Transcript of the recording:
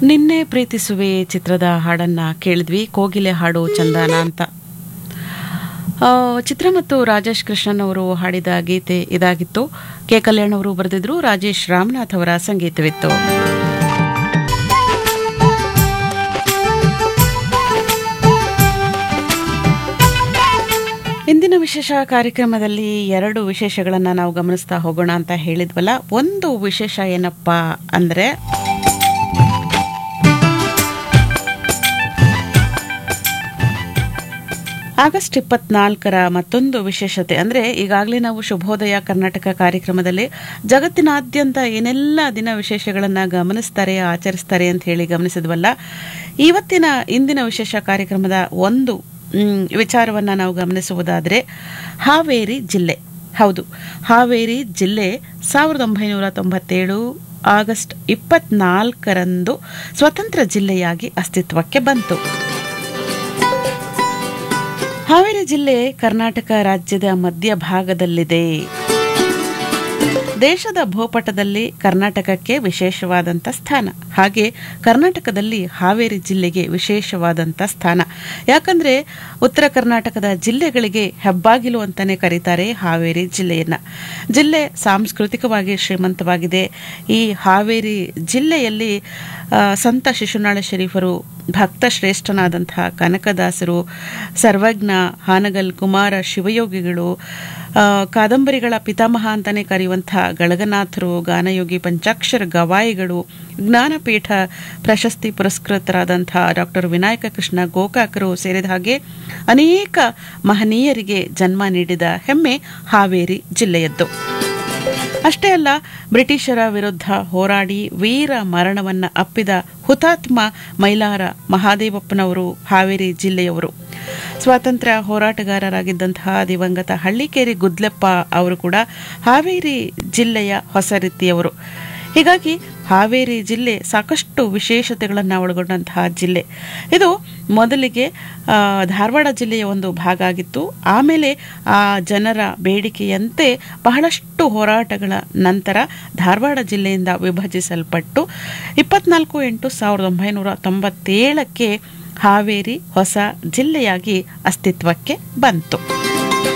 ನಿನ್ನೆ ಪ್ರೀತಿಸುವೆ ಚಿತ್ರದ ಹಾಡನ್ನ ಕೇಳಿದ್ವಿ ಕೋಗಿಲೆ ಹಾಡು ಚಂದನ ಅಂತ ಆ, ಚಿತ್ರ ಮತ್ತು ರಾಜೇಶ್ ಕೃಷ್ಣನ್ ಅವರು ಹಾಡಿದ ಗೀತೆ ಇದಾಗಿತ್ತು ಕೆ ಕಲ್ಯಾಣ್ ಅವರು ಬರೆದಿದ್ರು ರಾಜೇಶ್ ರಾಮನಾಥ್ ಅವರ ಸಂಗೀತವಿತ್ತು ಇಂದಿನ ವಿಶೇಷ ಕಾರ್ಯಕ್ರಮದಲ್ಲಿ ಎರಡು ವಿಶೇಷಗಳನ್ನು ನಾವು ಗಮನಿಸ್ತಾ ಹೋಗೋಣ ಅಂತ ಹೇಳಿದ್ವಲ್ಲ ಒಂದು ವಿಶೇಷ ಏನಪ್ಪ ಅಂದರೆ ಆಗಸ್ಟ್ ಇಪ್ಪತ್ನಾಲ್ಕರ ಮತ್ತೊಂದು ವಿಶೇಷತೆ ಅಂದರೆ ಈಗಾಗಲೇ ನಾವು ಶುಭೋದಯ ಕರ್ನಾಟಕ ಕಾರ್ಯಕ್ರಮದಲ್ಲಿ ಜಗತ್ತಿನಾದ್ಯಂತ ಏನೆಲ್ಲ ದಿನ ವಿಶೇಷಗಳನ್ನು ಗಮನಿಸ್ತಾರೆ ಆಚರಿಸ್ತಾರೆ ಅಂತ ಹೇಳಿ ಗಮನಿಸಿದ್ವಲ್ಲ ಇವತ್ತಿನ ಇಂದಿನ ವಿಶೇಷ ಕಾರ್ಯಕ್ರಮದ ಒಂದು ಮ್, ವಿಚಾರವನ್ನ ನಾವು ಗಮನಿಸುವುದಾದರೆ ಹಾವೇರಿ ಜಿಲ್ಲೆ ಹೌದು ಹಾವೇರಿ ಜಿಲ್ಲೆ ಸಾವಿರದ ಒಂಬೈನೂರ ತೊಂಬತ್ತೇಳು ಆಗಸ್ಟ್ ಇಪ್ಪತ್ನಾಲ್ಕರಂದು ಸ್ವತಂತ್ರ ಜಿಲ್ಲೆಯಾಗಿ ಅಸ್ತಿತ್ವಕ್ಕೆ ಬಂತು ಹಾವೇರಿ ಜಿಲ್ಲೆ ಕರ್ನಾಟಕ ರಾಜ್ಯದ ಮಧ್ಯಭಾಗದಲ್ಲಿದೆ ದೇಶದ ಭೂಪಟದಲ್ಲಿ ಕರ್ನಾಟಕಕ್ಕೆ ವಿಶೇಷವಾದಂಥ ಸ್ಥಾನ ಹಾಗೆ ಕರ್ನಾಟಕದಲ್ಲಿ ಹಾವೇರಿ ಜಿಲ್ಲೆಗೆ ವಿಶೇಷವಾದಂಥ ಸ್ಥಾನ ಯಾಕಂದ್ರೆ ಉತ್ತರ ಕರ್ನಾಟಕದ ಜಿಲ್ಲೆಗಳಿಗೆ ಹೆಬ್ಬಾಗಿಲು ಅಂತಾನೆ ಕರೀತಾರೆ ಹಾವೇರಿ ಜಿಲ್ಲೆಯನ್ನ ಜಿಲ್ಲೆ ಸಾಂಸ್ಕೃತಿಕವಾಗಿ ಶ್ರೀಮಂತವಾಗಿದೆ ಈ ಹಾವೇರಿ ಜಿಲ್ಲೆಯಲ್ಲಿ ಆ, ಸಂತ ಶಿಶುನಾಳ ಶರೀಫರು ಭಕ್ತ ಶ್ರೇಷ್ಠನಾದಂತಹ ಕನಕದಾಸರು ಸರ್ವಜ್ಞ ಹಾನಗಲ್ ಕುಮಾರ ಶಿವಯೋಗಿಗಳು ಆ, ಕಾದಂಬರಿಗಳ ಪಿತಾಮಹ ಅಂತಾನೆ ಕರೆಯುವಂತಹ ಗಳಗನಾಥರು ಗಾನಯೋಗಿ ಪಂಚಾಕ್ಷರ ಗವಾಯಿಗಳು ಜ್ಞಾನಪೀಠ ಪ್ರಶಸ್ತಿ ಪುರಸ್ಕೃತರಾದಂತಹ ಡಾಕ್ಟರ್ ವಿನಾಯಕ ಕೃಷ್ಣ ಗೋಕಾಕರು ಸೇರಿದ ಹಾಗೆ ಅನೇಕ ಮಹನೀಯರಿಗೆ ಜನ್ಮ ನೀಡಿದ ಹೆಮ್ಮೆ ಹಾವೇರಿ ಜಿಲ್ಲೆಯದ್ದು ಅಷ್ಟೇ ಅಲ್ಲ ಬ್ರಿಟಿಷರ ವಿರುದ್ಧ ಹೋರಾಡಿ ವೀರ ಮರಣವನ್ನ ಅಪ್ಪಿದ ಹುತಾತ್ಮ ಮೈಲಾರ ಮಹಾದೇವಪ್ಪನವರು ಹಾವೇರಿ ಜಿಲ್ಲೆಯವರು ಸ್ವಾತಂತ್ರ್ಯ ಹೋರಾಟಗಾರರಾಗಿದ್ದಂತಹ ದಿವಂಗತ ಹಳ್ಳಿಕೇರಿ ಗುದ್ಲೆಪ್ಪ ಅವರು ಕೂಡ ಹಾವೇರಿ ಜಿಲ್ಲೆಯ ಹೊಸ ರೀತಿಯವರು ಹೀಗಾಗಿ ಹಾವೇರಿ ಜಿಲ್ಲೆ ಸಾಕಷ್ಟು ವಿಶೇಷತೆಗಳನ್ನು ಒಳಗೊಂಡಂತಹ ಜಿಲ್ಲೆ ಇದು ಮೊದಲಿಗೆ ಆ, ಧಾರವಾಡ ಜಿಲ್ಲೆಯ ಒಂದು ಭಾಗ ಆಗಿತ್ತು ಆಮೇಲೆ ಆ ಜನರ ಬೇಡಿಕೆಯಂತೆ ಬಹಳಷ್ಟು ಹೋರಾಟಗಳ ನಂತರ ಧಾರವಾಡ ಜಿಲ್ಲೆಯಿಂದ ವಿಭಜಿಸಲ್ಪಟ್ಟು ಇಪ್ಪತ್ನಾಲ್ಕು ಎಂಟು ಸಾವಿರದ ಒಂಬೈನೂರ ತೊಂಬತ್ತೇಳಕ್ಕೆ ಹಾವೇರಿ ಹೊಸ ಜಿಲ್ಲೆಯಾಗಿ ಅಸ್ತಿತ್ವಕ್ಕೆ ಬಂತು